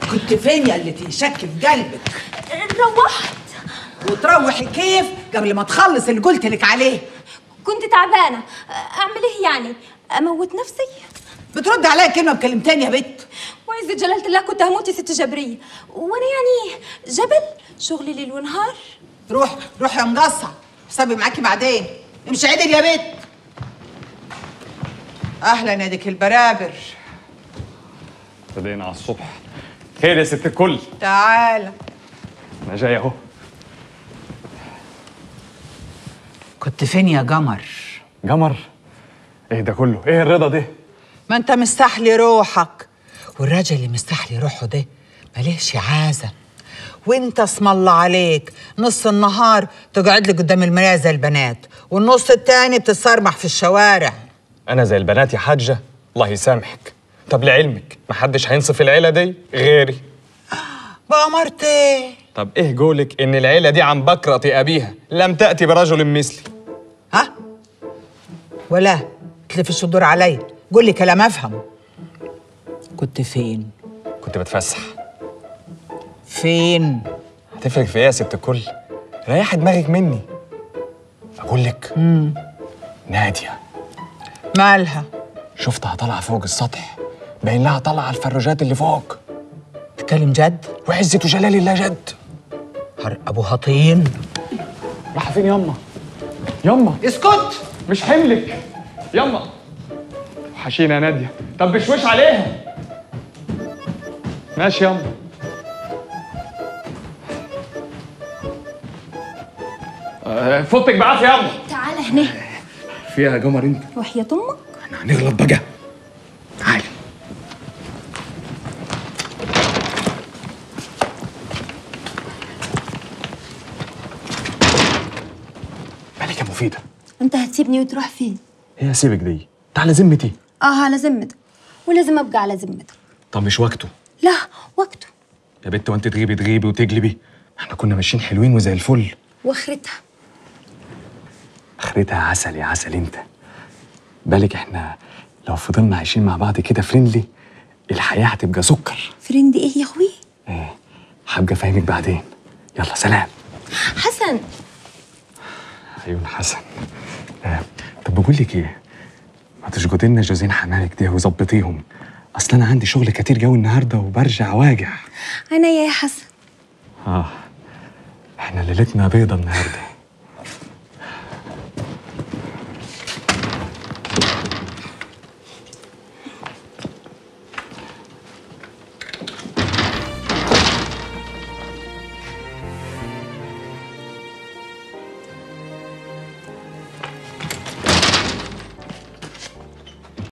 كنت فين يا اللي تشك في قلبك روحت وتروحي كيف قبل ما تخلص اللي قلت لك عليه كنت تعبانة أعمل إيه يعني؟ أموت نفسي؟ بترد عليا كلمه بكلمتين يا بت وإذا جلالة الله كنت هموت يا ست جبرية وأنا يعني جبل شغلي ليل ونهار روح روح يا مقصع حسابي معاكي بعدين امشي عدل يا بت اهلا يا ديك البرابر ابتدينا على الصبح خير يا ست الكل تعالى انا جاي اهو كنت فين يا قمر جمر ايه ده كله ايه الرضا ده ما انت مستحلي روحك والراجل اللي مستحلي روحه ده ملهش عازة وانت اسم الله عليك نص النهار تقعد لي قدام المرايه زي البنات والنص التاني بتتصرمح في الشوارع انا زي البنات يا حاجه الله يسامحك طب لعلمك محدش هينصف العيله دي غيري بأمرت ايه طب ايه قولك ان العيله دي عن بكرة ابيها لم تاتي برجل مثلي ها ولا تلفش الدور عليا قول لي كلام افهم كنت فين كنت بتفسح فين هتفرق في ايه يا ست الكل ريحي دماغك مني اقول لك ناديه مالها شفتها طالعه فوق السطح باين لها طالعه على الفروجات اللي فوق تتكلم جد وعزة وجلال الله جد هر ابوها طين راح فين يما يما اسكت مش حملك يما وحشينا يا ناديه طب بشوش عليها ماشي يما آه، فوتك بعافيه يما تعال هنا فيها يا قمر انت وحياة أمك احنا هنغلط بقى تعالي مالك يا مفيدة أنت هتسيبني وتروح فين؟ هي سيبك دي تعالى ذمتي آه على ذمتك ولازم أبقى على ذمتك طب مش وقته لا وقته يا بت وانت تغيبي تغيبي وتجلبي احنا كنا ماشيين حلوين وزي الفل واخرتها اخرتها عسل يا عسل انت بالك احنا لو فضلنا عايشين مع بعض كده فريندلي الحياة هتبقى سكر فريندي إيه يا أخوي؟ ايه هبقى فاهمك بعدين يلا سلام حسن عيون حسن آه. طب بقول لك ايه ما تشجدي لنا جوزين حمالك دي وظبطيهم اصل انا عندي شغل كتير جو النهارده وبرجع واجع أنا يا حسن اه احنا ليلتنا بيضة النهارده